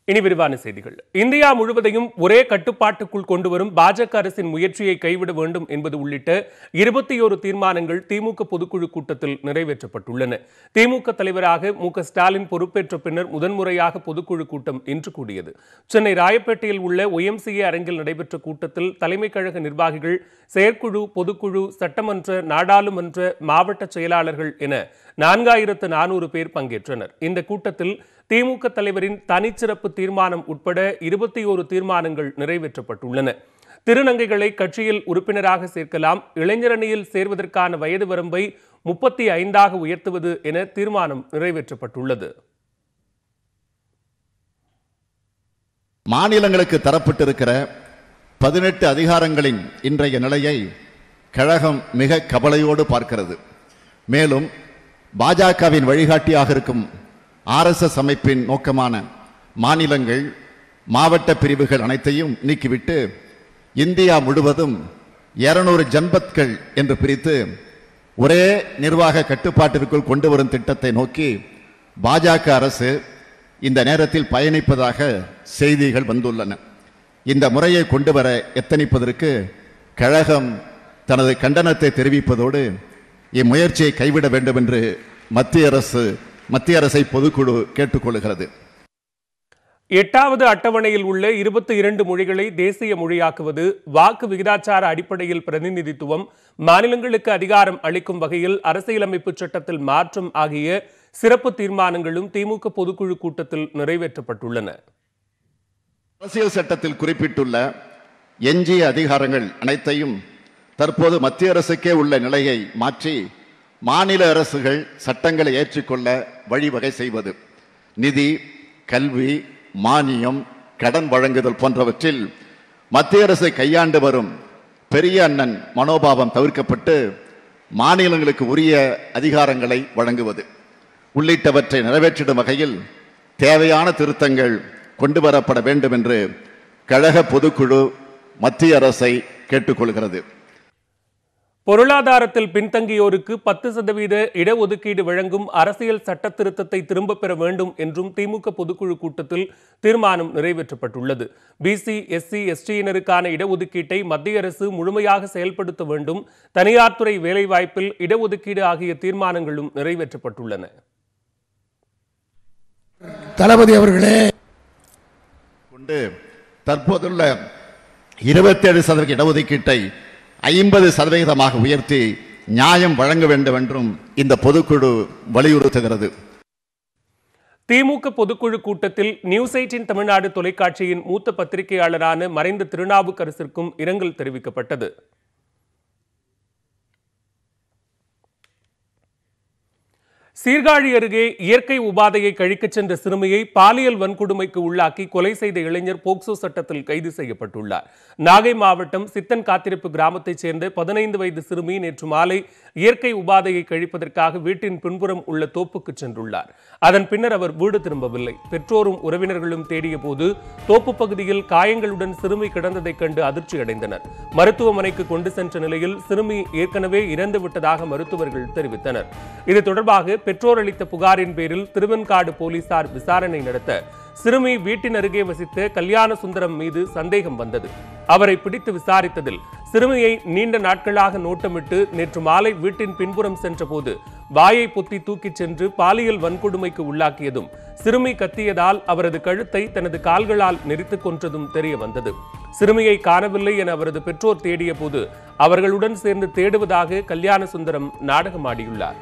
இனி விரிவான செய்திகள் இந்தியா முழுவதையும் ஒரே கட்டுப்பாட்டுக்குள் கொண்டு வரும் பாஜக அரசின் முயற்சியை கைவிட வேண்டும் என்பது உள்ளிட்ட இருபத்தி ஒரு தீர்மானங்கள் திமுக பொதுக்குழு கூட்டத்தில் நிறைவேற்றப்பட்டுள்ளன திமுக தலைவராக மு க ஸ்டாலின் பொறுப்பேற்ற பின்னர் முதன்முறையாக பொதுக்குழு கூட்டம் இன்று கூடியது சென்னை ராயப்பேட்டையில் உள்ள ஒய்எம்சிஏ அரங்கில் நடைபெற்ற கூட்டத்தில் தலைமை கழக நிர்வாகிகள் செயற்குழு பொதுக்குழு சட்டமன்ற நாடாளுமன்ற மாவட்ட செயலாளர்கள் என நான்காயிரத்து நானூறு பேர் பங்கேற்றனர் இந்த கூட்டத்தில் திமுக தலைவரின் தனிச்சிறப்பு தீர்மானம் உட்பட இருபத்தி ஒரு தீர்மானங்கள் நிறைவேற்றப்பட்டுள்ளன திருநங்கைகளை கட்சியில் உறுப்பினராக சேர்க்கலாம் இளைஞரணியில் சேர்வதற்கான வயது வரம்பை முப்பத்தி ஐந்தாக உயர்த்துவது என தீர்மானம் நிறைவேற்றப்பட்டுள்ளது மாநிலங்களுக்கு தரப்பட்டிருக்கிற பதினெட்டு அதிகாரங்களின் இன்றைய நிலையை கழகம் மிக கவலையோடு பார்க்கிறது மேலும் பாஜகவின் வழிகாட்டியாக இருக்கும் ஆர்எஸ்எஸ் அமைப்பின் நோக்கமான மாநிலங்கள் மாவட்ட பிரிவுகள் அனைத்தையும் நீக்கிவிட்டு இந்தியா முழுவதும் 200 ஜன்பத்கள் என்று பிரித்து ஒரே நிர்வாக கட்டுப்பாட்டிற்குள் கொண்டு வரும் திட்டத்தை நோக்கி பாஜக அரசு இந்த நேரத்தில் பயணிப்பதாக செய்திகள் வந்துள்ளன இந்த முறையை கொண்டு வர எத்தனிப்பதற்கு கழகம் தனது கண்டனத்தை தெரிவிப்பதோடு இம்முயற்சியை கைவிட வேண்டும் என்று மத்திய அரசு மத்திய அரசை பொதுக்குழு கேட்டுக்கொள்கிறது எட்டாவது அட்டவணையில் உள்ள இருபத்தி இரண்டு மொழிகளை தேசிய மொழியாக்குவது வாக்கு விகிதாச்சார அடிப்படையில் பிரதிநிதித்துவம் மாநிலங்களுக்கு அதிகாரம் அளிக்கும் வகையில் அரசியலமைப்பு சட்டத்தில் மாற்றம் ஆகிய சிறப்பு தீர்மானங்களும் திமுக பொதுக்குழு கூட்டத்தில் நிறைவேற்றப்பட்டுள்ளன அரசியல் சட்டத்தில் குறிப்பிட்டுள்ள எஞ்சிய அதிகாரங்கள் அனைத்தையும் தற்போது மத்திய அரசுக்கே உள்ள நிலையை மாற்றி மாநில அரசுகள் சட்டங்களை ஏற்றுக்கொள்ள வழிவகை செய்வது நிதி கல்வி மானியம் கடன் வழங்குதல் போன்றவற்றில் மத்திய அரசு கையாண்டு வரும் பெரிய அண்ணன் மனோபாவம் தவிர்க்கப்பட்டு மாநிலங்களுக்கு உரிய அதிகாரங்களை வழங்குவது உள்ளிட்டவற்றை நிறைவேற்றிடும் வகையில் தேவையான திருத்தங்கள் கொண்டு வரப்பட வேண்டும் என்று கழக பொதுக்குழு மத்திய அரசை கேட்டுக்கொள்கிறது பொருளாதாரத்தில் பின்தங்கியோருக்கு பத்து சதவீத இடஒதுக்கீடு வழங்கும் அரசியல் சட்ட திருத்தத்தை திரும்பப் பெற வேண்டும் என்றும் திமுக பொதுக்குழு கூட்டத்தில் தீர்மானம் நிறைவேற்றப்பட்டுள்ளது பிசி எஸ்சி எஸ்டியினருக்கான இடஒதுக்கீட்டை மத்திய அரசு முழுமையாக செயல்படுத்த வேண்டும் தனியார் துறை வேலைவாய்ப்பில் இடஒதுக்கீடு ஆகிய தீர்மானங்களும் நிறைவேற்றப்பட்டுள்ளன தளபதி அவர்களே கொண்டு தற்போதுள்ள இருபத்தேழு சதவீத இடஒதுக்கீட்டை ஐம்பது சதவிகிதமாக உயர்த்தி நியாயம் வழங்க வேண்டும் என்றும் இந்த பொதுக்குழு வலியுறுத்துகிறது திமுக பொதுக்குழு கூட்டத்தில் நியூஸ் எயிட்டின் தமிழ்நாடு தொலைக்காட்சியின் மூத்த பத்திரிகையாளரான மறைந்த திருநாவுக்கரசிற்கும் இரங்கல் தெரிவிக்கப்பட்டது சீர்காழி அருகே இயற்கை உபாதையை கழிக்கச் சென்ற சிறுமியை பாலியல் வன்கொடுமைக்கு உள்ளாக்கி கொலை செய்த இளைஞர் போக்சோ சட்டத்தில் கைது செய்யப்பட்டுள்ளார் நாகை மாவட்டம் சித்தன் காத்திருப்பு கிராமத்தைச் சேர்ந்த பதினைந்து வயது சிறுமி நேற்று மாலை இயற்கை உபாதையை கழிப்பதற்காக வீட்டின் பின்புறம் உள்ள தோப்புக்கு சென்றுள்ளார் அதன் பின்னர் அவர் வீடு திரும்பவில்லை பெற்றோரும் உறவினர்களும் தேடிய போது தோப்பு பகுதியில் காயங்களுடன் சிறுமி கிடந்ததைக் கண்டு அதிர்ச்சி அடைந்தனர் மருத்துவமனைக்கு கொண்டு சென்ற நிலையில் சிறுமி ஏற்கனவே இறந்து விட்டதாக மருத்துவர்கள் தெரிவித்தனர் இது தொடர்பாக பெற்றோர் அளித்த புகாரின் பேரில் திருவெண்காடு போலீசார் விசாரணை நடத்த சிறுமி வீட்டின் அருகே வசித்த கல்யாண சுந்தரம் மீது சந்தேகம் வந்தது அவரை பிடித்து விசாரித்ததில் சிறுமியை நீண்ட நாட்களாக நோட்டமிட்டு நேற்று மாலை வீட்டின் பின்புறம் சென்றபோது வாயை பொத்தி தூக்கிச் சென்று பாலியல் வன்கொடுமைக்கு உள்ளாக்கியதும் சிறுமி கத்தியதால் அவரது கழுத்தை தனது கால்களால் நெரித்துக் கொன்றதும் தெரிய வந்தது சிறுமியை காணவில்லை என அவரது பெற்றோர் தேடிய போது அவர்களுடன் சேர்ந்து தேடுவதாக கல்யாண சுந்தரம் நாடகமாடியுள்ளார்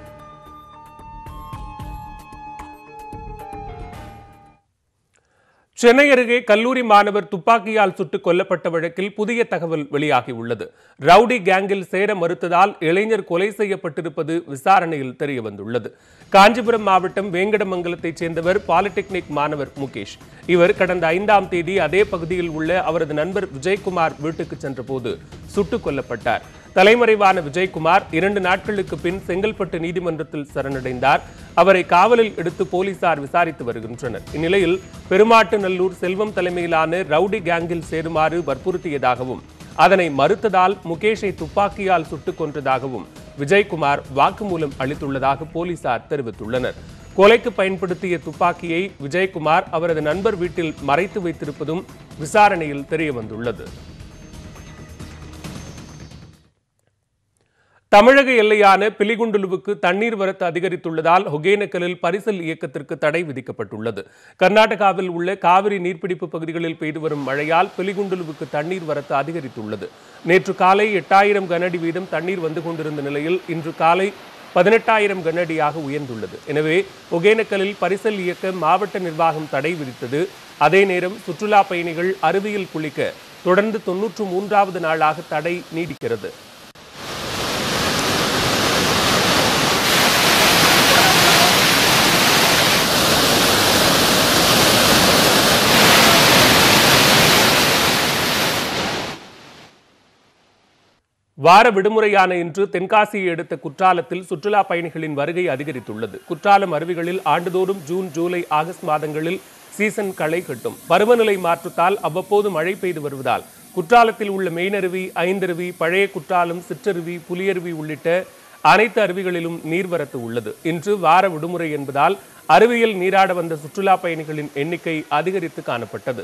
சென்னை அருகே கல்லூரி மாணவர் துப்பாக்கியால் சுட்டுக் கொல்லப்பட்ட வழக்கில் புதிய தகவல் வெளியாகியுள்ளது ரவுடி கேங்கில் சேர மறுத்ததால் இளைஞர் கொலை செய்யப்பட்டிருப்பது விசாரணையில் தெரிய வந்துள்ளது காஞ்சிபுரம் மாவட்டம் வேங்கடமங்கலத்தைச் சேர்ந்தவர் பாலிடெக்னிக் மாணவர் முகேஷ் இவர் கடந்த ஐந்தாம் தேதி அதே பகுதியில் உள்ள அவரது நண்பர் விஜயகுமார் வீட்டுக்கு சென்றபோது சுட்டுக் கொல்லப்பட்டார் தலைமறைவான விஜயகுமார் இரண்டு நாட்களுக்கு பின் செங்கல்பட்டு நீதிமன்றத்தில் சரணடைந்தார் அவரை காவலில் எடுத்து போலீசார் விசாரித்து வருகின்றனர் இந்நிலையில் பெருமாட்டுநல்லூர் செல்வம் தலைமையிலான ரவுடி கேங்கில் சேருமாறு வற்புறுத்தியதாகவும் அதனை மறுத்ததால் முகேஷை துப்பாக்கியால் சுட்டுக் கொன்றதாகவும் விஜயகுமார் வாக்குமூலம் அளித்துள்ளதாக போலீசார் தெரிவித்துள்ளனர் கொலைக்கு பயன்படுத்திய துப்பாக்கியை விஜயகுமார் அவரது நண்பர் வீட்டில் மறைத்து வைத்திருப்பதும் விசாரணையில் தெரியவந்துள்ளது தமிழக எல்லையான பிலிகுண்டுலுவுக்கு தண்ணீர் வரத்து அதிகரித்துள்ளதால் ஒகேனக்கலில் பரிசல் இயக்கத்திற்கு தடை விதிக்கப்பட்டுள்ளது கர்நாடகாவில் உள்ள காவிரி நீர்பிடிப்பு பகுதிகளில் பெய்து வரும் மழையால் பிலிகுண்டுலுவுக்கு தண்ணீர் வரத்து அதிகரித்துள்ளது நேற்று காலை எட்டாயிரம் கனஅடி வீதம் தண்ணீர் வந்து கொண்டிருந்த நிலையில் இன்று காலை பதினெட்டாயிரம் கனஅடியாக உயர்ந்துள்ளது எனவே ஒகேனக்கலில் பரிசல் இயக்க மாவட்ட நிர்வாகம் தடை விதித்தது அதே நேரம் சுற்றுலா பயணிகள் அருவியில் குளிக்க தொடர்ந்து தொன்னூற்று மூன்றாவது நாளாக தடை நீடிக்கிறது வார விடுமுறையான இன்று தென்காசியை அடுத்த குற்றாலத்தில் சுற்றுலா பயணிகளின் வருகை அதிகரித்துள்ளது குற்றாலம் அருவிகளில் ஆண்டுதோறும் ஜூன் ஜூலை ஆகஸ்ட் மாதங்களில் சீசன் களை கட்டும் பருவநிலை மாற்றத்தால் அவ்வப்போது மழை பெய்து வருவதால் குற்றாலத்தில் உள்ள மெயினருவி ஐந்தருவி பழைய குற்றாலம் சிற்றருவி புலியருவி உள்ளிட்ட அனைத்து அருவிகளிலும் நீர்வரத்து உள்ளது இன்று வார விடுமுறை என்பதால் அருவியில் நீராட வந்த சுற்றுலா பயணிகளின் எண்ணிக்கை அதிகரித்து காணப்பட்டது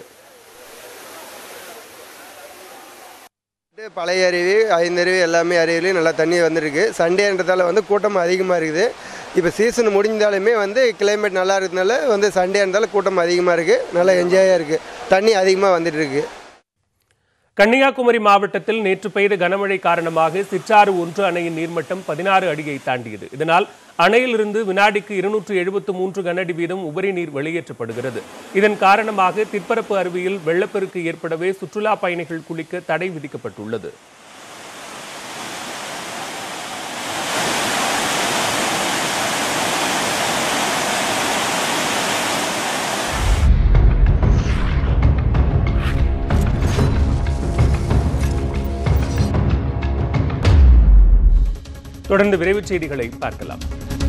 வந்து பழைய அருவி ஐந்தருவி எல்லாமே அருவிலையும் நல்லா தண்ணி வந்துருக்கு சண்டேன்றதால வந்து கூட்டம் அதிகமாக இருக்குது இப்போ சீசன் முடிஞ்சாலுமே வந்து கிளைமேட் நல்லா இருக்கிறதுனால வந்து சண்டேன்றதால கூட்டம் அதிகமாக இருக்குது நல்லா என்ஜாயாக இருக்குது தண்ணி அதிகமாக வந்துட்டு இருக்கு கன்னியாகுமரி மாவட்டத்தில் நேற்று பெய்த கனமழை காரணமாக சிற்றாறு ஒன்று அணையின் நீர்மட்டம் பதினாறு அடியை தாண்டியது இதனால் அணையிலிருந்து வினாடிக்கு இருநூற்று எழுபத்து மூன்று கனஅடி வீதம் உபரி நீர் வெளியேற்றப்படுகிறது இதன் காரணமாக திற்பரப்பு அருவியில் வெள்ளப்பெருக்கு ஏற்படவே சுற்றுலா பயணிகள் குளிக்க தடை விதிக்கப்பட்டுள்ளது தொடர்ந்து விரைவுச் செய்திகளை பார்க்கலாம்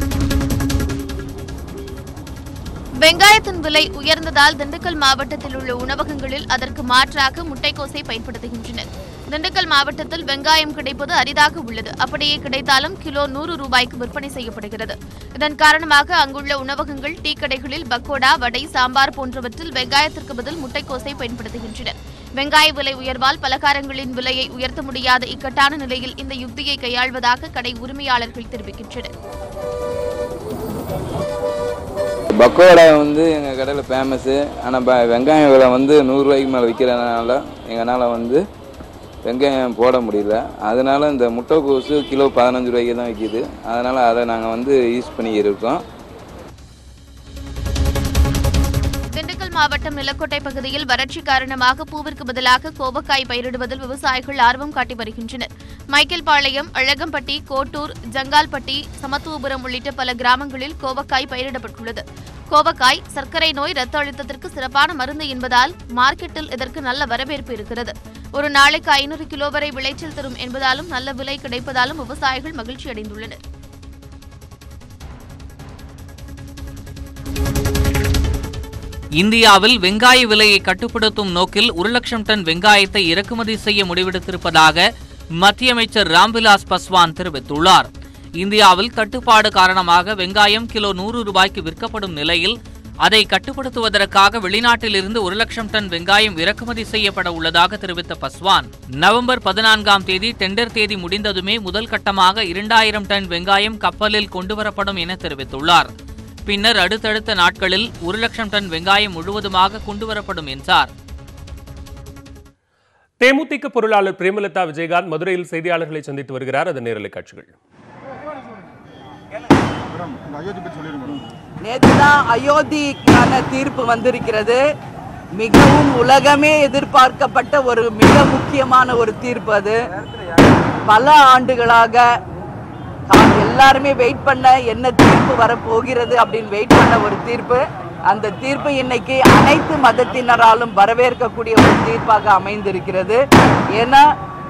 வெங்காயத்தின் விலை உயர்ந்ததால் திண்டுக்கல் மாவட்டத்தில் உள்ள உணவகங்களில் அதற்கு மாற்றாக முட்டைக்கோஸை பயன்படுத்துகின்றனர் திண்டுக்கல் மாவட்டத்தில் வெங்காயம் கிடைப்பது அரிதாக உள்ளது அப்படியே கிடைத்தாலும் கிலோ நூறு ரூபாய்க்கு விற்பனை செய்யப்படுகிறது இதன் காரணமாக அங்குள்ள உணவகங்கள் டீ கடைகளில் பக்கோடா வடை சாம்பார் போன்றவற்றில் வெங்காயத்திற்கு பதில் முட்டைக்கோஸை பயன்படுத்துகின்றனர் வெங்காய விலை உயர்வால் பலகாரங்களின் விலையை உயர்த்த முடியாத இக்கட்டான நிலையில் இந்த யுக்தியை கையாள்வதாக கடை உரிமையாளர்கள் தெரிவிக்கின்றனர் பக்கோடா வந்து எங்கள் கடையில் ஃபேமஸ்ஸு ஆனால் ப வெங்காயம் விலை வந்து நூறுரூவாய்க்கு மேலே விற்கிறதுனால எங்களால் வந்து வெங்காயம் போட முடியல அதனால இந்த முட்டைக்கோசு கிலோ பதினஞ்சு ரூபாய்க்கு தான் விற்கிது அதனால் அதை நாங்கள் வந்து யூஸ் பண்ணியிருக்கோம் திண்டுக்கல் மாவட்டம் நிலக்கோட்டை பகுதியில் வறட்சி காரணமாக பூவிற்கு பதிலாக கோவக்காய் பயிரிடுவதில் விவசாயிகள் ஆர்வம் காட்டி வருகின்றனர் மைக்கேல்பாளையம் அழகம்பட்டி கோட்டூர் ஜங்கால்பட்டி சமத்துவபுரம் உள்ளிட்ட பல கிராமங்களில் கோவக்காய் பயிரிடப்பட்டுள்ளது கோவக்காய் சர்க்கரை நோய் இரத்த அழுத்தத்திற்கு சிறப்பான மருந்து என்பதால் மார்க்கெட்டில் இதற்கு நல்ல வரவேற்பு இருக்கிறது ஒரு நாளைக்கு ஐநூறு கிலோ வரை விளைச்சல் தரும் என்பதாலும் நல்ல விலை கிடைப்பதாலும் விவசாயிகள் மகிழ்ச்சி அடைந்துள்ளனர் இந்தியாவில் வெங்காய விலையை கட்டுப்படுத்தும் நோக்கில் ஒரு லட்சம் டன் வெங்காயத்தை இறக்குமதி செய்ய முடிவெடுத்திருப்பதாக மத்திய அமைச்சர் ராம்விலாஸ் பஸ்வான் தெரிவித்துள்ளார் இந்தியாவில் தட்டுப்பாடு காரணமாக வெங்காயம் கிலோ நூறு ரூபாய்க்கு விற்கப்படும் நிலையில் அதை கட்டுப்படுத்துவதற்காக வெளிநாட்டிலிருந்து ஒரு லட்சம் டன் வெங்காயம் இறக்குமதி செய்யப்பட உள்ளதாக தெரிவித்த பஸ்வான் நவம்பர் பதினான்காம் தேதி டெண்டர் தேதி முடிந்ததுமே முதல் கட்டமாக இரண்டாயிரம் டன் வெங்காயம் கப்பலில் கொண்டுவரப்படும் என தெரிவித்துள்ளார் பின்னர் அடுத்தடுத்த நாட்களில் ஒரு லட்சம் டன் வெங்காயம் முழுவதுமாக கொண்டுவரப்படும் என்றார் தேமுதிக பொருளாளர் பிரேமலதா விஜயகாந்த் மதுரையில் செய்தியாளர்களை சந்தித்து வருகிறார் அதன் நேரலை காட்சிகள் நேற்று தான் அயோத்திக்கான தீர்ப்பு வந்திருக்கிறது மிகவும் உலகமே எதிர்பார்க்கப்பட்ட ஒரு மிக முக்கியமான ஒரு தீர்ப்பு அது பல ஆண்டுகளாக கா- எல்லாருமே வெயிட் பண்ண என்ன தீர்ப்பு வரப்போகிறது அப்படின்னு வெயிட் பண்ண ஒரு தீர்ப்பு அந்த தீர்ப்பு இன்னைக்கு அனைத்து மதத்தினராலும் வரவேற்கக்கூடிய ஒரு தீர்ப்பாக அமைந்திருக்கிறது ஏன்னா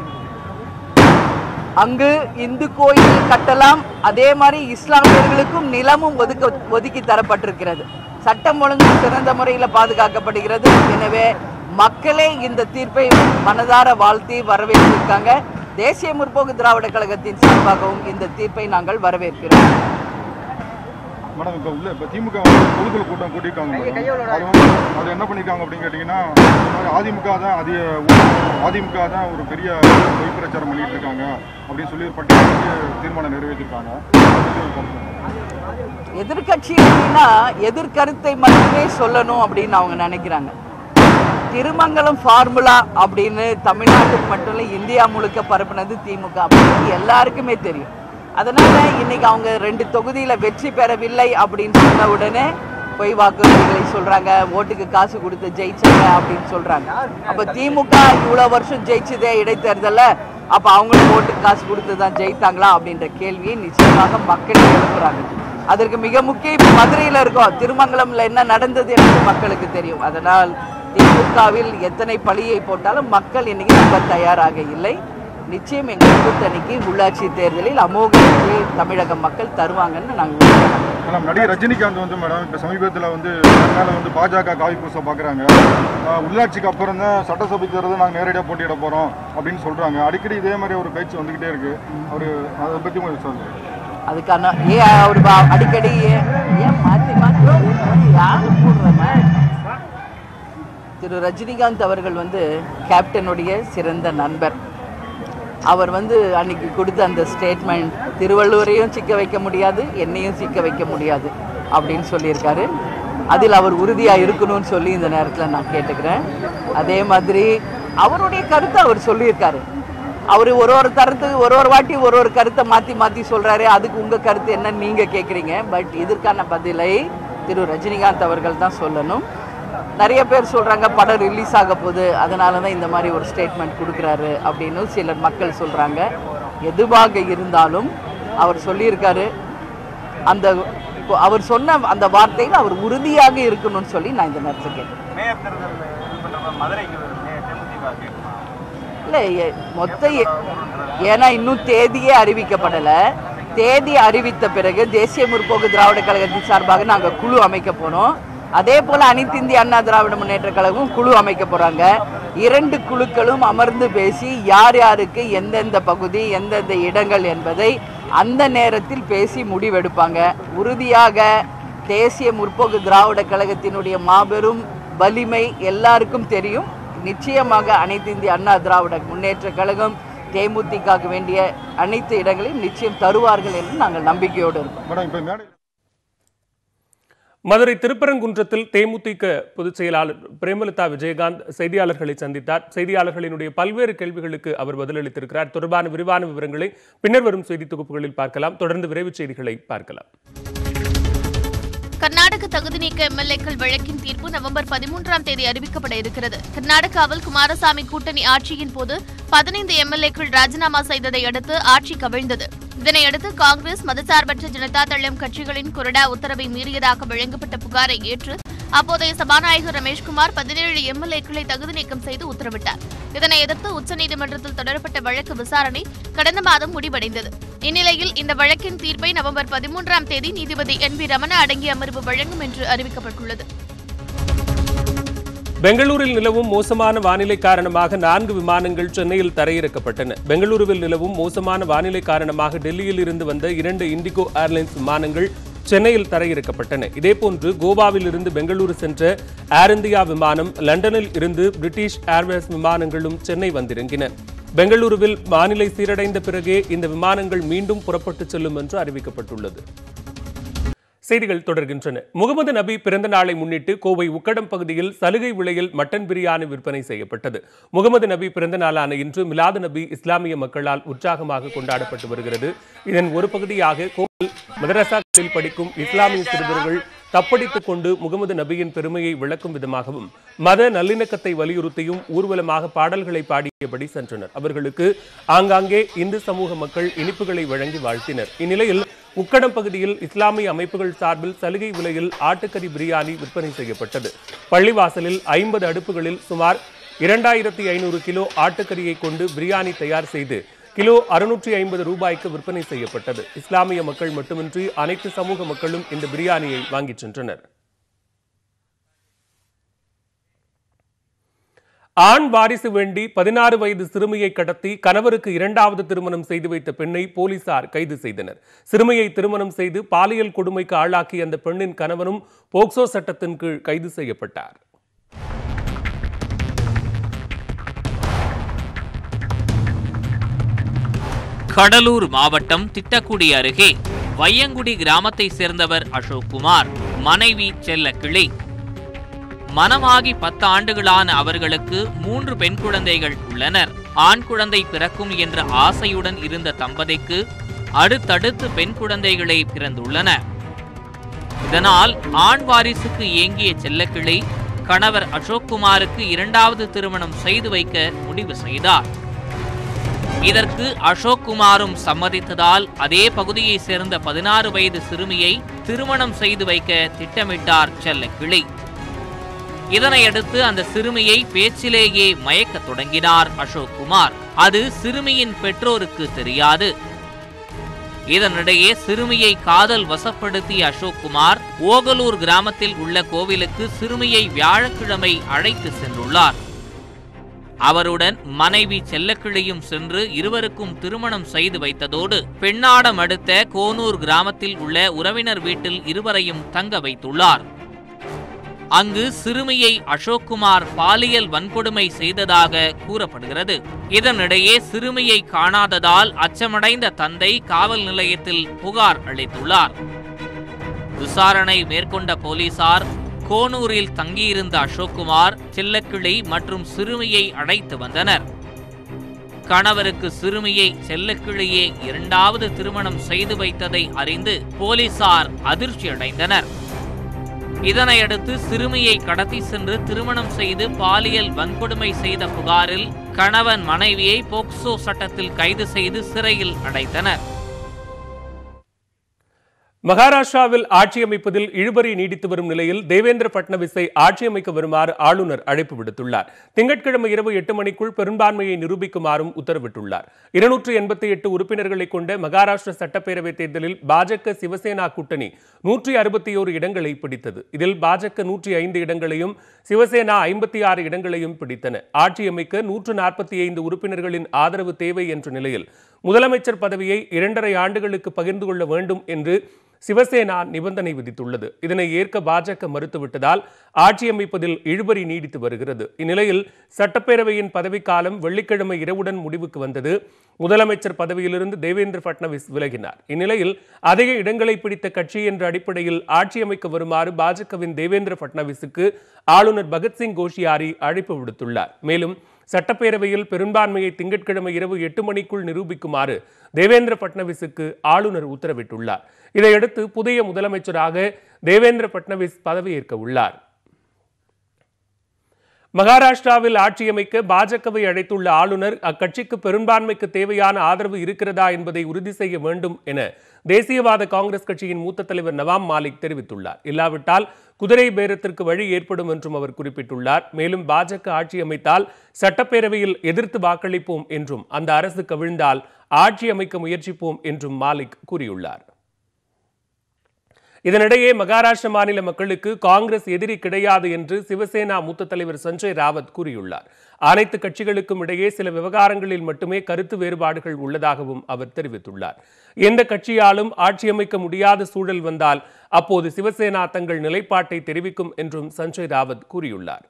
அங்கு இந்து கோயில் கட்டலாம் அதே மாதிரி இஸ்லாமியர்களுக்கும் நிலமும் ஒதுக்க ஒதுக்கி தரப்பட்டிருக்கிறது சட்டம் ஒழுங்கு சிறந்த முறையில் பாதுகாக்கப்படுகிறது எனவே மக்களே இந்த தீர்ப்பை மனதார வாழ்த்தி வரவேற்றிருக்காங்க தேசிய முற்போக்கு திராவிட கழகத்தின் சார்பாகவும் இந்த தீர்ப்பை நாங்கள் வரவேற்கிறோம் மேடம் இப்போ உள்ள இப்போ திமுக வந்து பொதுக்குழு கூட்டம் கூட்டியிருக்காங்க மேடம். அது வந்து அது என்ன பண்ணியிருக்காங்க அப்படின்னு கேட்டிங்கன்னா இந்த மாதிரி அதிமுக தான் அதிக அதிமுக தான் ஒரு பெரிய பொய் பிரச்சாரம் பண்ணிட்டு இருக்காங்க அப்படின்னு சொல்லி ஒரு பட்டியல் தீர்மானம் நிறைவேற்றிருக்காங்க அது பத்தி ஒரு கருத்து. எதிர்க்கட்சி அப்படின்னா எதிர்கருத்தை மட்டுமே சொல்லணும் அப்படின்னு அவங்க நினைக்கிறாங்க திருமங்கலம் ஃபார்முலா அப்படின்னு தமிழ்நாட்டுக்கு மட்டும் இல்லை இந்தியா முழுக்க பரப்புனது திமுக அப்படின்னு எல்லாருக்குமே தெரியும் அதனால இன்னைக்கு அவங்க ரெண்டு தொகுதியில வெற்றி பெறவில்லை அப்படின்னு சொன்ன உடனே பொய் வாக்குறுதிகளை சொல்றாங்க ஓட்டுக்கு காசு கொடுத்து ஜெயிச்சாங்க அப்படின்னு சொல்றாங்க அப்ப திமுக இவ்வளவு வருஷம் ஜெயிச்சதே இடைத்தேர்தல்ல அப்ப அவங்களும் ஓட்டுக்கு காசு கொடுத்து தான் ஜெயித்தாங்களா அப்படின்ற கேள்வியை நிச்சயமாக மக்கள் எழுப்புறாங்க அதற்கு மிக முக்கிய இப்ப மதுரையில இருக்கோம் திருமங்கலம்ல என்ன நடந்தது என்று மக்களுக்கு தெரியும் அதனால் திமுகவில் எத்தனை பழியை போட்டாலும் மக்கள் இன்னைக்கு நம்ப தயாராக இல்லை நிச்சயம் எங்கள் கூட்டணிக்கு உள்ளாட்சி தேர்தலில் அமோக வெற்றியை தமிழக மக்கள் தருவாங்கன்னு நாங்கள் உறுதியாக மேடம் நடிகர் ரஜினிகாந்த் வந்து மேடம் இப்போ சமீபத்தில் வந்து மேலே வந்து பாஜக காவி பூச பார்க்குறாங்க உள்ளாட்சிக்கு அப்புறம் தான் சட்டசபைக்கு தரது நாங்கள் நேரடியாக போட்டியிட போகிறோம் அப்படின்னு சொல்கிறாங்க அடிக்கடி இதே மாதிரி ஒரு பேச்சு வந்துக்கிட்டே இருக்கு அவர் அதை பற்றி கொஞ்சம் சொல்லுங்கள் அதுக்கான ஏன் அவர் வா- அடிக்கடி ஏன் ஏன் மாற்றி மாற்றி யாரு போடுறமா திரு ரஜினிகாந்த் அவர்கள் வந்து கேப்டனுடைய சிறந்த நண்பர் அவர் வந்து அன்னைக்கு கொடுத்த அந்த ஸ்டேட்மெண்ட் திருவள்ளுவரையும் சிக்க வைக்க முடியாது என்னையும் சிக்க வைக்க முடியாது அப்படின்னு சொல்லியிருக்காரு அதில் அவர் உறுதியாக இருக்கணும்னு சொல்லி இந்த நேரத்தில் நான் கேட்டுக்கிறேன் அதே மாதிரி அவருடைய கருத்தை அவர் சொல்லியிருக்காரு அவர் ஒரு ஒரு தரத்துக்கு ஒரு ஒரு வாட்டி ஒரு ஒரு கருத்தை மாற்றி மாற்றி சொல்கிறாரு அதுக்கு உங்கள் கருத்து என்னன்னு நீங்கள் கேட்குறீங்க பட் இதற்கான பதிலை திரு ரஜினிகாந்த் அவர்கள் தான் சொல்லணும் நிறைய பேர் சொல்கிறாங்க படம் ரிலீஸ் ஆக போகுது அதனால தான் இந்த மாதிரி ஒரு ஸ்டேட்மெண்ட் கொடுக்குறாரு அப்படின்னு சிலர் மக்கள் சொல்கிறாங்க எதுவாக இருந்தாலும் அவர் சொல்லியிருக்காரு அந்த இப்போ அவர் சொன்ன அந்த வார்த்தையில் அவர் உறுதியாக இருக்கணும்னு சொல்லி நான் இந்த நேரத்தில் கேட்டேன் இல்லை எ- மொத்த எ- ஏன்னா இன்னும் தேதியே அறிவிக்கப்படலை தேதி அறிவித்த பிறகு தேசிய முற்போக்கு திராவிட கழகத்தின் சார்பாக நாங்கள் குழு அமைக்க போனோம் அதே போல் அனைத்து இந்திய அண்ணா திராவிட முன்னேற்ற கழகம் குழு அமைக்க போகிறாங்க இரண்டு குழுக்களும் அமர்ந்து பேசி யார் யாருக்கு எந்தெந்த பகுதி எந்தெந்த இடங்கள் என்பதை அந்த நேரத்தில் பேசி முடிவெடுப்பாங்க உறுதியாக தேசிய முற்போக்கு திராவிட கழகத்தினுடைய மாபெரும் வலிமை எல்லாருக்கும் தெரியும் நிச்சயமாக அனைத்து இந்திய அண்ணா திராவிட முன்னேற்ற கழகம் தேமுதிகக்கு வேண்டிய அனைத்து இடங்களையும் நிச்சயம் தருவார்கள் என்று நாங்கள் நம்பிக்கையோடு இருக்கோம் மேடம் இப்போ மேடை மதுரை திருப்பரங்குன்றத்தில் தேமுதிக பொதுச் செயலாளர் பிரேமலதா விஜயகாந்த் செய்தியாளர்களை சந்தித்தார் செய்தியாளர்களினுடைய பல்வேறு கேள்விகளுக்கு அவர் பதிலளித்திருக்கிறார் தொடர்பான விரிவான விவரங்களை பின்னர் வரும் செய்தி தொகுப்புகளில் பார்க்கலாம் தொடர்ந்து விரைவுச் செய்திகளை பார்க்கலாம் கர்நாடக தகுதி நீக்க எம்எல்ஏக்கள் வழக்கின் தீர்ப்பு நவம்பர் பதிமூன்றாம் தேதி அறிவிக்கப்பட இருக்கிறது கர்நாடகாவில் குமாரசாமி கூட்டணி ஆட்சியின் போது பதினைந்து எம்எல்ஏக்கள் ராஜினாமா செய்ததை அடுத்து ஆட்சி கவிழ்ந்தது இதனையடுத்து காங்கிரஸ் மதசார்பற்ற ஜனதா தளம் கட்சிகளின் கொறடா உத்தரவை மீறியதாக வழங்கப்பட்ட புகாரை ஏற்று அப்போதைய சபாநாயகர் ரமேஷ்குமார் பதினேழு எம்எல்ஏக்களை தகுதி நீக்கம் செய்து உத்தரவிட்டார் இதனை எதிர்த்து உச்சநீதிமன்றத்தில் தொடரப்பட்ட வழக்கு விசாரணை கடந்த மாதம் முடிவடைந்தது இந்நிலையில் இந்த வழக்கின் தீர்ப்பை நவம்பர் பதிமூன்றாம் தேதி நீதிபதி என் வி ரமணா அடங்கிய அமர்வு வழங்கும் என்று அறிவிக்கப்பட்டுள்ளது பெங்களூரில் நிலவும் மோசமான வானிலை காரணமாக நான்கு விமானங்கள் சென்னையில் தரையிறக்கப்பட்டன பெங்களூருவில் நிலவும் மோசமான வானிலை காரணமாக டெல்லியில் இருந்து வந்த இரண்டு இண்டிகோ ஏர்லைன்ஸ் விமானங்கள் சென்னையில் தரையிறக்கப்பட்டன இதேபோன்று கோவாவில் இருந்து பெங்களூரு சென்ற ஏர் இந்தியா விமானம் லண்டனில் இருந்து பிரிட்டிஷ் ஏர்வேஸ் விமானங்களும் சென்னை வந்திறங்கின பெங்களூருவில் வானிலை சீரடைந்த பிறகே இந்த விமானங்கள் மீண்டும் புறப்பட்டுச் செல்லும் என்று அறிவிக்கப்பட்டுள்ளது செய்திகள் தொடர்கின்றன முகமது நபி பிறந்த நாளை முன்னிட்டு கோவை உக்கடம் பகுதியில் சலுகை விலையில் மட்டன் பிரியாணி விற்பனை செய்யப்பட்டது முகமது நபி பிறந்த நாளான இன்று மிலாது நபி இஸ்லாமிய மக்களால் உற்சாகமாக கொண்டாடப்பட்டு வருகிறது இதன் ஒரு பகுதியாக கோவில் மதரசாக்களில் படிக்கும் இஸ்லாமிய சிறுவர்கள் தப்படித்துக் கொண்டு முகமது நபியின் பெருமையை விளக்கும் விதமாகவும் மத நல்லிணக்கத்தை வலியுறுத்தியும் ஊர்வலமாக பாடல்களை பாடியபடி சென்றனர் அவர்களுக்கு ஆங்காங்கே இந்து சமூக மக்கள் இனிப்புகளை வழங்கி வாழ்த்தினர் இந்நிலையில் உக்கடம் பகுதியில் இஸ்லாமிய அமைப்புகள் சார்பில் சலுகை விலையில் ஆட்டுக்கறி பிரியாணி விற்பனை செய்யப்பட்டது பள்ளிவாசலில் ஐம்பது அடுப்புகளில் சுமார் இரண்டாயிரத்தி ஐநூறு கிலோ ஆட்டுக்கறியை கொண்டு பிரியாணி தயார் செய்து கிலோ அறுநூற்றி ஐம்பது ரூபாய்க்கு விற்பனை செய்யப்பட்டது இஸ்லாமிய மக்கள் மட்டுமின்றி அனைத்து சமூக மக்களும் இந்த பிரியாணியை வாங்கிச் சென்றனர் ஆண் வாரிசு வேண்டி பதினாறு வயது சிறுமியை கடத்தி கணவருக்கு இரண்டாவது திருமணம் செய்து வைத்த பெண்ணை போலீசார் கைது செய்தனர் சிறுமியை திருமணம் செய்து பாலியல் கொடுமைக்கு ஆளாக்கிய அந்த பெண்ணின் கணவனும் போக்சோ சட்டத்தின் கீழ் கைது செய்யப்பட்டார் கடலூர் மாவட்டம் திட்டக்குடி அருகே வையங்குடி கிராமத்தை சேர்ந்தவர் அசோக்குமார் மனைவி செல்லக்கிளி மனமாகி பத்து ஆண்டுகளான அவர்களுக்கு மூன்று பெண் குழந்தைகள் உள்ளனர் ஆண் குழந்தை பிறக்கும் என்ற ஆசையுடன் இருந்த தம்பதிக்கு அடுத்தடுத்து பெண் குழந்தைகளே பிறந்துள்ளன இதனால் ஆண் வாரிசுக்கு ஏங்கிய செல்லக்கிளி கணவர் அசோக்குமாருக்கு இரண்டாவது திருமணம் செய்து வைக்க முடிவு செய்தார் இதற்கு அசோக் குமாரும் சம்மதித்ததால் அதே பகுதியைச் சேர்ந்த பதினாறு வயது சிறுமியை திருமணம் செய்து வைக்க திட்டமிட்டார் செல்லக்கிளி இதனையடுத்து அந்த சிறுமியை பேச்சிலேயே மயக்கத் தொடங்கினார் அசோக் குமார் அது சிறுமியின் பெற்றோருக்கு தெரியாது இதனிடையே சிறுமியை காதல் வசப்படுத்திய அசோக் குமார் ஓகலூர் கிராமத்தில் உள்ள கோவிலுக்கு சிறுமியை வியாழக்கிழமை அழைத்து சென்றுள்ளார் அவருடன் மனைவி செல்லக்கிளியும் சென்று இருவருக்கும் திருமணம் செய்து வைத்ததோடு பெண்ணாடம் அடுத்த கோனூர் கிராமத்தில் உள்ள உறவினர் வீட்டில் இருவரையும் தங்க வைத்துள்ளார் அங்கு சிறுமியை அசோக்குமார் பாலியல் வன்கொடுமை செய்ததாக கூறப்படுகிறது இதனிடையே சிறுமியை காணாததால் அச்சமடைந்த தந்தை காவல் நிலையத்தில் புகார் அளித்துள்ளார் விசாரணை மேற்கொண்ட போலீசார் கோனூரில் தங்கியிருந்த அசோக்குமார் செல்லக்கிளி மற்றும் சிறுமியை அழைத்து வந்தனர் கணவருக்கு சிறுமியை செல்லக்கிளியே இரண்டாவது திருமணம் செய்து வைத்ததை அறிந்து போலீசார் அதிர்ச்சியடைந்தனர் இதனையடுத்து சிறுமியை கடத்தி சென்று திருமணம் செய்து பாலியல் வன்கொடுமை செய்த புகாரில் கணவன் மனைவியை போக்சோ சட்டத்தில் கைது செய்து சிறையில் அடைத்தனர் மகாராஷ்டிராவில் ஆட்சி அமைப்பதில் இழுபறி நீடித்து வரும் நிலையில் தேவேந்திர பட்னவிஸை ஆட்சி அமைக்க வருமாறு ஆளுநர் அழைப்பு விடுத்துள்ளார் திங்கட்கிழமை இரவு எட்டு மணிக்குள் பெரும்பான்மையை நிரூபிக்குமாறும் உத்தரவிட்டுள்ளார் இருநூற்று எண்பத்தி எட்டு உறுப்பினர்களை கொண்ட மகாராஷ்டிர சட்டப்பேரவைத் தேர்தலில் பாஜக சிவசேனா கூட்டணி நூற்றி அறுபத்தி ஓரு இடங்களை பிடித்தது இதில் பாஜக நூற்றி ஐந்து இடங்களையும் சிவசேனா ஐம்பத்தி ஆறு இடங்களையும் பிடித்தன ஆட்சி அமைக்க நூற்று நாற்பத்தி ஐந்து உறுப்பினர்களின் ஆதரவு தேவை என்ற நிலையில் முதலமைச்சர் பதவியை இரண்டரை ஆண்டுகளுக்கு பகிர்ந்து கொள்ள வேண்டும் என்று சிவசேனா நிபந்தனை விதித்துள்ளது இதனை ஏற்க பாஜக மறுத்துவிட்டதால் ஆட்சி அமைப்பதில் இழுபறி நீடித்து வருகிறது இந்நிலையில் சட்டப்பேரவையின் பதவிக்காலம் வெள்ளிக்கிழமை இரவுடன் முடிவுக்கு வந்தது முதலமைச்சர் பதவியிலிருந்து தேவேந்திர பட்னவிஸ் விலகினார் இந்நிலையில் அதிக இடங்களை பிடித்த கட்சி என்ற அடிப்படையில் ஆட்சி அமைக்க வருமாறு பாஜகவின் தேவேந்திர பட்னவிஸுக்கு ஆளுநர் பகத்சிங் கோஷியாரி அழைப்பு விடுத்துள்ளார் மேலும் சட்டப்பேரவையில் பெரும்பான்மையை திங்கட்கிழமை இரவு எட்டு மணிக்குள் நிரூபிக்குமாறு தேவேந்திர பட்னவிஸுக்கு ஆளுநர் உத்தரவிட்டுள்ளார் இதையடுத்து புதிய முதலமைச்சராக தேவேந்திர பட்னவிஸ் பதவியேற்க உள்ளார் மகாராஷ்டிராவில் ஆட்சி அமைக்க பாஜகவை அழைத்துள்ள ஆளுநர் அக்கட்சிக்கு பெரும்பான்மைக்கு தேவையான ஆதரவு இருக்கிறதா என்பதை உறுதி செய்ய வேண்டும் என தேசியவாத காங்கிரஸ் கட்சியின் மூத்த தலைவர் நவாம் மாலிக் தெரிவித்துள்ளார் இல்லாவிட்டால் குதிரை பேரத்திற்கு வழி ஏற்படும் என்றும் அவர் குறிப்பிட்டுள்ளார் மேலும் பாஜக ஆட்சி அமைத்தால் சட்டப்பேரவையில் எதிர்த்து வாக்களிப்போம் என்றும் அந்த அரசு கவிழ்ந்தால் ஆட்சி அமைக்க முயற்சிப்போம் என்றும் மாலிக் கூறியுள்ளார் இதனிடையே மகாராஷ்டிர மாநில மக்களுக்கு காங்கிரஸ் எதிரி கிடையாது என்று சிவசேனா மூத்த தலைவர் சஞ்சய் ராவத் கூறியுள்ளார் அனைத்து கட்சிகளுக்கும் இடையே சில விவகாரங்களில் மட்டுமே கருத்து வேறுபாடுகள் உள்ளதாகவும் அவர் தெரிவித்துள்ளார் எந்த கட்சியாலும் ஆட்சி அமைக்க முடியாத சூழல் வந்தால் அப்போது சிவசேனா தங்கள் நிலைப்பாட்டை தெரிவிக்கும் என்றும் சஞ்சய் ராவத் கூறியுள்ளார்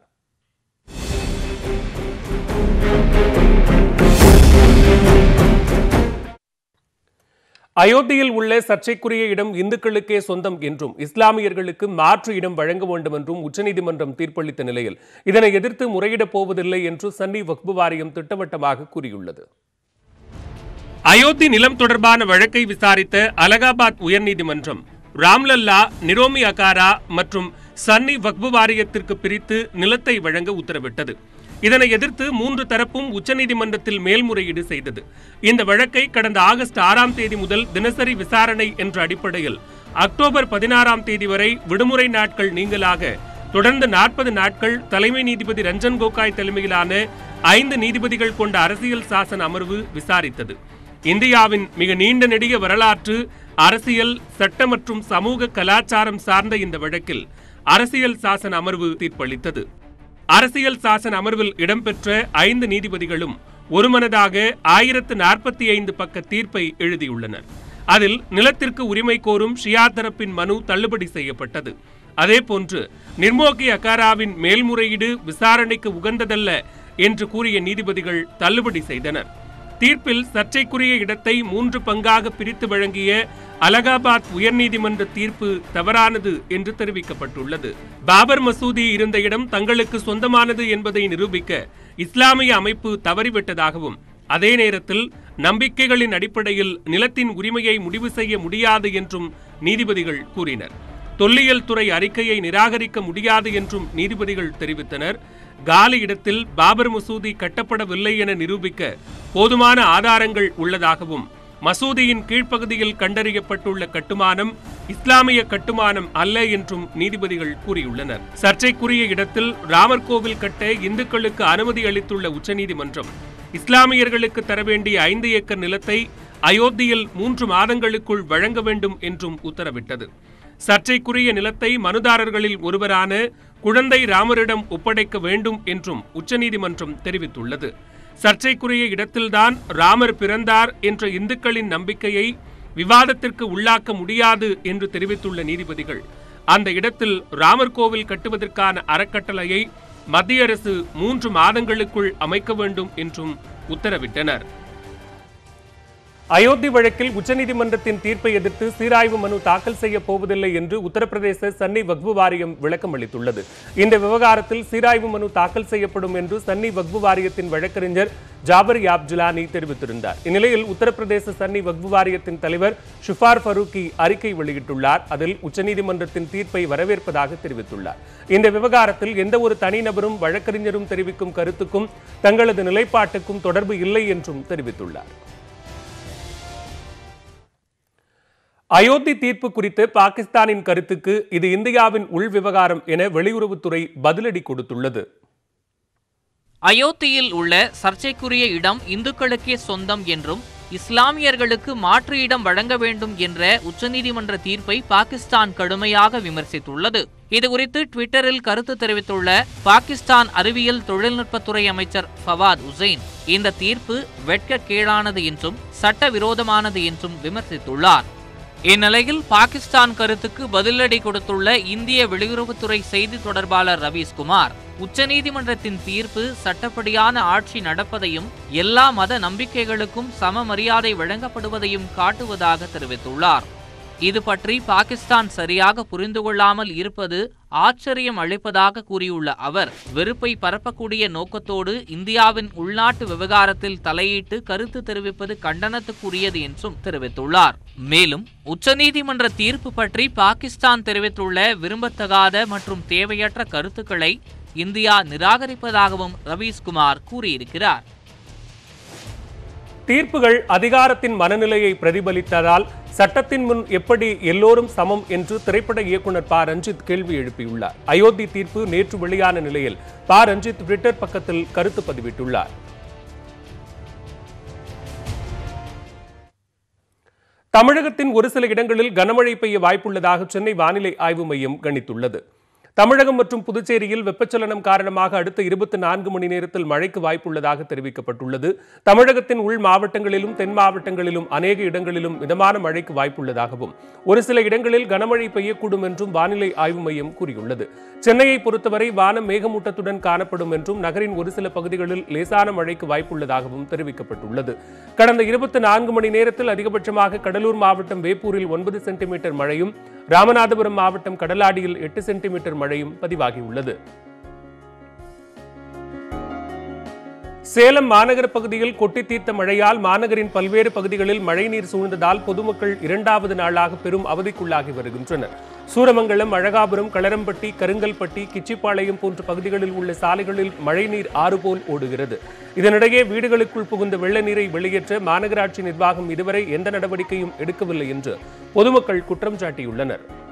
அயோத்தியில் உள்ள சர்ச்சைக்குரிய இடம் இந்துக்களுக்கே சொந்தம் என்றும் இஸ்லாமியர்களுக்கு மாற்று இடம் வழங்க வேண்டும் என்றும் உச்சநீதிமன்றம் தீர்ப்பளித்த நிலையில் இதனை எதிர்த்து முறையிடப் போவதில்லை என்று சன்னி வக்பு வாரியம் திட்டவட்டமாக கூறியுள்ளது அயோத்தி நிலம் தொடர்பான வழக்கை விசாரித்த அலகாபாத் உயர்நீதிமன்றம் ராம்லல்லா நிரோமி அகாரா மற்றும் சன்னி வக்பு வாரியத்திற்கு பிரித்து நிலத்தை வழங்க உத்தரவிட்டது இதனை எதிர்த்து மூன்று தரப்பும் உச்சநீதிமன்றத்தில் மேல்முறையீடு செய்தது இந்த வழக்கை கடந்த ஆகஸ்ட் ஆறாம் தேதி முதல் தினசரி விசாரணை என்ற அடிப்படையில் அக்டோபர் பதினாறாம் தேதி வரை விடுமுறை நாட்கள் நீங்களாக தொடர்ந்து நாற்பது நாட்கள் தலைமை நீதிபதி ரஞ்சன் கோகாய் தலைமையிலான ஐந்து நீதிபதிகள் கொண்ட அரசியல் சாசன அமர்வு விசாரித்தது இந்தியாவின் மிக நீண்ட நெடிய வரலாற்று அரசியல் சட்ட மற்றும் சமூக கலாச்சாரம் சார்ந்த இந்த வழக்கில் அரசியல் சாசன அமர்வு தீர்ப்பளித்தது அரசியல் சாசன அமர்வில் இடம்பெற்ற ஐந்து நீதிபதிகளும் ஒருமனதாக ஆயிரத்து நாற்பத்தி ஐந்து பக்க தீர்ப்பை எழுதியுள்ளனர் அதில் நிலத்திற்கு உரிமை கோரும் ஷியா தரப்பின் மனு தள்ளுபடி செய்யப்பட்டது அதேபோன்று நிர்மோகி அகாராவின் மேல்முறையீடு விசாரணைக்கு உகந்ததல்ல என்று கூறிய நீதிபதிகள் தள்ளுபடி செய்தனர் தீர்ப்பில் சர்ச்சைக்குரிய இடத்தை மூன்று பங்காக பிரித்து வழங்கிய அலகாபாத் உயர்நீதிமன்ற தீர்ப்பு தவறானது என்று தெரிவிக்கப்பட்டுள்ளது பாபர் மசூதி இருந்த இடம் தங்களுக்கு சொந்தமானது என்பதை நிரூபிக்க இஸ்லாமிய அமைப்பு தவறிவிட்டதாகவும் அதே நேரத்தில் நம்பிக்கைகளின் அடிப்படையில் நிலத்தின் உரிமையை முடிவு செய்ய முடியாது என்றும் நீதிபதிகள் கூறினர் தொல்லியல் துறை அறிக்கையை நிராகரிக்க முடியாது என்றும் நீதிபதிகள் தெரிவித்தனர் காலி இடத்தில் பாபர் மசூதி கட்டப்படவில்லை என நிரூபிக்க போதுமான ஆதாரங்கள் உள்ளதாகவும் மசூதியின் கீழ்ப்பகுதியில் கண்டறியப்பட்டுள்ள கட்டுமானம் இஸ்லாமிய கட்டுமானம் அல்ல என்றும் நீதிபதிகள் கூறியுள்ளனர் சர்ச்சைக்குரிய இடத்தில் ராமர் கோவில் கட்ட இந்துக்களுக்கு அனுமதி அளித்துள்ள உச்சநீதிமன்றம் இஸ்லாமியர்களுக்கு தர வேண்டிய ஐந்து ஏக்கர் நிலத்தை அயோத்தியில் மூன்று மாதங்களுக்குள் வழங்க வேண்டும் என்றும் உத்தரவிட்டது சர்ச்சைக்குரிய நிலத்தை மனுதாரர்களில் ஒருவரான குழந்தை ராமரிடம் ஒப்படைக்க வேண்டும் என்றும் உச்சநீதிமன்றம் தெரிவித்துள்ளது சர்ச்சைக்குரிய இடத்தில்தான் ராமர் பிறந்தார் என்ற இந்துக்களின் நம்பிக்கையை விவாதத்திற்கு உள்ளாக்க முடியாது என்று தெரிவித்துள்ள நீதிபதிகள் அந்த இடத்தில் ராமர் கோவில் கட்டுவதற்கான அறக்கட்டளையை மத்திய அரசு மூன்று மாதங்களுக்குள் அமைக்க வேண்டும் என்றும் உத்தரவிட்டனர் அயோத்தி வழக்கில் உச்சநீதிமன்றத்தின் தீர்ப்பை எதிர்த்து சீராய்வு மனு தாக்கல் செய்ய போவதில்லை என்று உத்தரப்பிரதேச சன்னி வக்பு வாரியம் விளக்கம் அளித்துள்ளது இந்த விவகாரத்தில் சீராய்வு மனு தாக்கல் செய்யப்படும் என்று சன்னி வக்பு வாரியத்தின் வழக்கறிஞர் ஜாபர் யாப் ஜிலானி தெரிவித்திருந்தார் இந்நிலையில் உத்தரப்பிரதேச சன்னி வக்பு வாரியத்தின் தலைவர் ஷுஃபார் ஃபரூக்கி அறிக்கை வெளியிட்டுள்ளார் அதில் உச்சநீதிமன்றத்தின் தீர்ப்பை வரவேற்பதாக தெரிவித்துள்ளார் இந்த விவகாரத்தில் எந்த ஒரு தனிநபரும் வழக்கறிஞரும் தெரிவிக்கும் கருத்துக்கும் தங்களது நிலைப்பாட்டுக்கும் தொடர்பு இல்லை என்றும் தெரிவித்துள்ளார் அயோத்தி தீர்ப்பு குறித்து பாகிஸ்தானின் கருத்துக்கு இது இந்தியாவின் உள் விவகாரம் என வெளியுறவுத்துறை பதிலடி கொடுத்துள்ளது அயோத்தியில் உள்ள சர்ச்சைக்குரிய இடம் இந்துக்களுக்கே சொந்தம் என்றும் இஸ்லாமியர்களுக்கு மாற்று இடம் வழங்க வேண்டும் என்ற உச்சநீதிமன்ற தீர்ப்பை பாகிஸ்தான் கடுமையாக விமர்சித்துள்ளது இதுகுறித்து ட்விட்டரில் கருத்து தெரிவித்துள்ள பாகிஸ்தான் அறிவியல் தொழில்நுட்பத்துறை அமைச்சர் ஃபவாத் உசைன் இந்த தீர்ப்பு வெட்கக்கேடானது என்றும் சட்டவிரோதமானது என்றும் விமர்சித்துள்ளார் இந்நிலையில் பாகிஸ்தான் கருத்துக்கு பதிலடி கொடுத்துள்ள இந்திய வெளியுறவுத்துறை செய்தி தொடர்பாளர் ரவீஸ்குமார் உச்சநீதிமன்றத்தின் தீர்ப்பு சட்டப்படியான ஆட்சி நடப்பதையும் எல்லா மத நம்பிக்கைகளுக்கும் சம மரியாதை வழங்கப்படுவதையும் காட்டுவதாக தெரிவித்துள்ளார் இது பற்றி பாகிஸ்தான் சரியாக புரிந்து கொள்ளாமல் இருப்பது ஆச்சரியம் அளிப்பதாக கூறியுள்ள அவர் வெறுப்பை பரப்பக்கூடிய நோக்கத்தோடு இந்தியாவின் உள்நாட்டு விவகாரத்தில் தலையிட்டு கருத்து தெரிவிப்பது கண்டனத்துக்குரியது என்றும் தெரிவித்துள்ளார் மேலும் உச்சநீதிமன்ற தீர்ப்பு பற்றி பாகிஸ்தான் தெரிவித்துள்ள விரும்பத்தகாத மற்றும் தேவையற்ற கருத்துக்களை இந்தியா நிராகரிப்பதாகவும் ரவீஸ்குமார் கூறியிருக்கிறார் தீர்ப்புகள் அதிகாரத்தின் மனநிலையை பிரதிபலித்ததால் சட்டத்தின் முன் எப்படி எல்லோரும் சமம் என்று திரைப்பட இயக்குனர் ப ரஞ்சித் கேள்வி எழுப்பியுள்ளார் அயோத்தி தீர்ப்பு நேற்று வெளியான நிலையில் ப ரஞ்சித் ட்விட்டர் பக்கத்தில் கருத்து பதிவிட்டுள்ளார் தமிழகத்தின் ஒரு சில இடங்களில் கனமழை பெய்ய வாய்ப்புள்ளதாக சென்னை வானிலை ஆய்வு மையம் கணித்துள்ளது தமிழகம் மற்றும் புதுச்சேரியில் வெப்பச்சலனம் காரணமாக அடுத்த இருபத்தி நான்கு மணி நேரத்தில் மழைக்கு வாய்ப்புள்ளதாக தெரிவிக்கப்பட்டுள்ளது தமிழகத்தின் உள் மாவட்டங்களிலும் தென் மாவட்டங்களிலும் அநேக இடங்களிலும் மிதமான மழைக்கு வாய்ப்புள்ளதாகவும் ஒரு சில இடங்களில் கனமழை பெய்யக்கூடும் என்றும் வானிலை ஆய்வு மையம் கூறியுள்ளது சென்னையை பொறுத்தவரை வானம் மேகமூட்டத்துடன் காணப்படும் என்றும் நகரின் ஒரு சில பகுதிகளில் லேசான மழைக்கு வாய்ப்புள்ளதாகவும் தெரிவிக்கப்பட்டுள்ளது கடந்த இருபத்தி நான்கு மணி நேரத்தில் அதிகபட்சமாக கடலூர் மாவட்டம் வேப்பூரில் ஒன்பது சென்டிமீட்டர் மழையும் ராமநாதபுரம் மாவட்டம் கடலாடியில் எட்டு சென்டிமீட்டர் மழையும் பதிவாகியுள்ளது சேலம் மாநகர பகுதியில் கொட்டி தீர்த்த மழையால் மாநகரின் பல்வேறு பகுதிகளில் மழைநீர் சூழ்ந்ததால் பொதுமக்கள் இரண்டாவது நாளாக பெரும் அவதிக்குள்ளாகி வருகின்றனர் சூரமங்கலம் அழகாபுரம் களரம்பட்டி கருங்கல்பட்டி கிச்சிப்பாளையம் போன்ற பகுதிகளில் உள்ள சாலைகளில் மழைநீர் ஆறு போல் ஓடுகிறது இதனிடையே வீடுகளுக்குள் புகுந்த வெள்ள நீரை வெளியேற்ற மாநகராட்சி நிர்வாகம் இதுவரை எந்த நடவடிக்கையும் எடுக்கவில்லை என்று பொதுமக்கள் குற்றம் சாட்டியுள்ளனர்